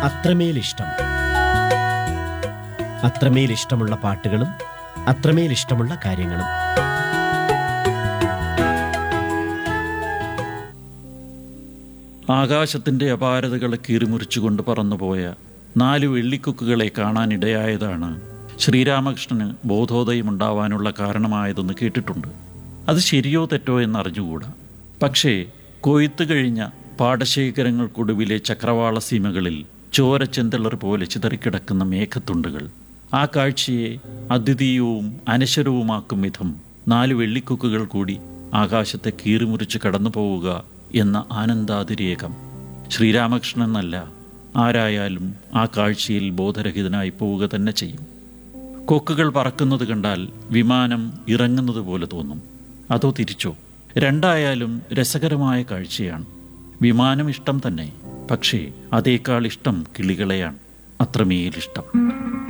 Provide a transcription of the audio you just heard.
അത്രമേൽ ഇഷ്ടം അത്രമേൽ ഇഷ്ടമുള്ള പാട്ടുകളും അത്രമേൽ ഇഷ്ടമുള്ള കാര്യങ്ങളും ആകാശത്തിൻ്റെ അപാരതകളെ കീറിമുറിച്ചുകൊണ്ട് പറന്നുപോയ നാല് വെള്ളിക്കൊക്കുകളെ കാണാനിടയായതാണ് ശ്രീരാമകൃഷ്ണന് ബോധോദയമുണ്ടാവാനുള്ള കാരണമായതെന്ന് കേട്ടിട്ടുണ്ട് അത് ശരിയോ തെറ്റോ എന്നറിഞ്ഞുകൂടാ പക്ഷേ കൊയ്ത്ത് കഴിഞ്ഞ പാടശേഖരങ്ങൾക്കൊടുവിലെ ചക്രവാള സീമകളിൽ ചോരച്ചെന്തളർ പോലെ ചിതറിക്കിടക്കുന്ന മേഘത്തുണ്ടുകൾ ആ കാഴ്ചയെ അദ്വിതീയവും അനശ്വരവുമാക്കും വിധം നാല് വെള്ളിക്കൊക്കുകൾ കൂടി ആകാശത്തെ കീറിമുറിച്ച് കടന്നു പോവുക എന്ന ആനന്ദാതിരേകം ശ്രീരാമകൃഷ്ണനല്ല ആരായാലും ആ കാഴ്ചയിൽ ബോധരഹിതനായി പോവുക തന്നെ ചെയ്യും കൊക്കുകൾ പറക്കുന്നത് കണ്ടാൽ വിമാനം ഇറങ്ങുന്നത് പോലെ തോന്നും അതോ തിരിച്ചോ രണ്ടായാലും രസകരമായ കാഴ്ചയാണ് വിമാനം ഇഷ്ടം തന്നെ പക്ഷേ അതേക്കാൾ ഇഷ്ടം കിളികളെയാണ് അത്രമേലിഷ്ടം